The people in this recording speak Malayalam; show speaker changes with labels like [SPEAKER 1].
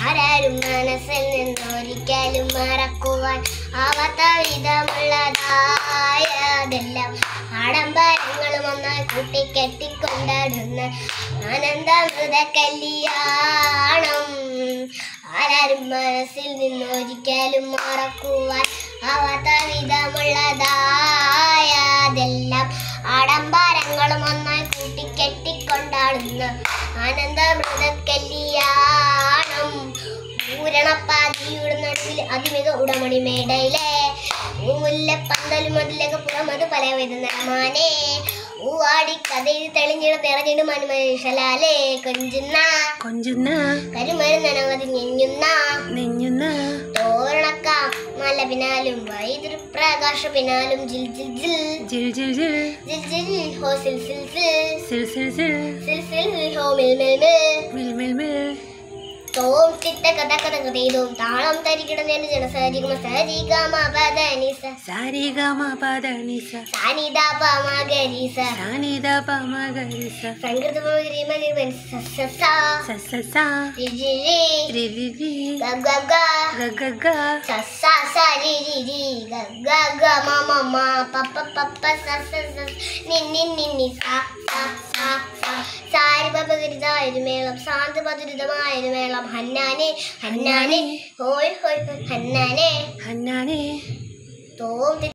[SPEAKER 1] ആരാരും മനസ്സിൽ നിന്നൊരിക്കലും മറക്കുവാൻ ആവാത്ത വിധമുള്ളതായതെല്ലാം ആഡംബരങ്ങളും ഒന്നായി കൂട്ടിക്കെട്ടിക്കൊണ്ടാടുന്ന ആനന്ദമൃത കല്യാണം ആരാരും മനസ്സിൽ നിന്നൊരിക്കലും മറക്കുവാൻ ആവാത്ത വിധമുള്ളതായതെല്ലാം ആഡംബരങ്ങളും ഒന്നായി കൂട്ടിക്കെട്ടിക്കൊണ്ടാടുന്ന ആനന്ദമൃത കല്യാണം പൂരണപ്പാതിയുടെ നടുവിൽ അതിമിക ഉടമണി മേടയിലെ മുല്ലപ്പന്തലും അതിലൊക്കെ പുറമത് പല വിധ നിറമാനേ ഊവാടി കഥയിൽ തെളിഞ്ഞിട നിറഞ്ഞിടും അനുമനുഷ്യലാലേ കൊഞ്ചുന്ന
[SPEAKER 2] കൊഞ്ചുന്ന
[SPEAKER 1] കരുമരുന്നനവധി ഞെഞ്ഞുന്ന
[SPEAKER 2] നെഞ്ഞുന്ന
[SPEAKER 1] തോരണക്ക മല പിന്നാലും വൈദ്യുതി പ്രകാശ പിന്നാലും ജിൽ ജിൽ ജിൽ
[SPEAKER 2] ജിൽ ജിൽ ജിൽ
[SPEAKER 1] ജിൽ ജിൽ ഹോ സിൽ സിൽ സിൽ
[SPEAKER 2] സിൽ സിൽ സിൽ
[SPEAKER 1] സിൽ സിൽ ഹോ മിൽ മിൽ മിൽ
[SPEAKER 2] മിൽ മിൽ മിൽ
[SPEAKER 1] തോം തിട്ട കഥ കഥ കഥയിതും താളം തരികിടന്നേന് ജന സരിഗമ സരിഗമ പദ നിസ
[SPEAKER 2] സാരി ഗമ പദ നിസ
[SPEAKER 1] സാനിദ പമ ഗരിസ
[SPEAKER 2] സാനിദ പമ ഗരിസ
[SPEAKER 1] സംഗീത മഗരി മഗരി സ സ സ
[SPEAKER 2] സ സ സ
[SPEAKER 1] രി രി രി
[SPEAKER 2] രി രി രി
[SPEAKER 1] ഗ ഗ ഗ
[SPEAKER 2] ഗ ഗ ഗ
[SPEAKER 1] സ സ സ രി രി രി ഗ ഗ ഗ മ മ മ പ പ പ പ സ സ സ നി നി നി നി സ സ സ സ സാരി പപകരിതായൊരു മേളം ശാന്ത പതുരിതമായൊരു മേളം ഹന്നാനെ ഹന്നാനെ ഹോയ് ഹോയ് ഹോയ് ഹന്നാനെ
[SPEAKER 2] ഹന്നാനെ
[SPEAKER 1] തോം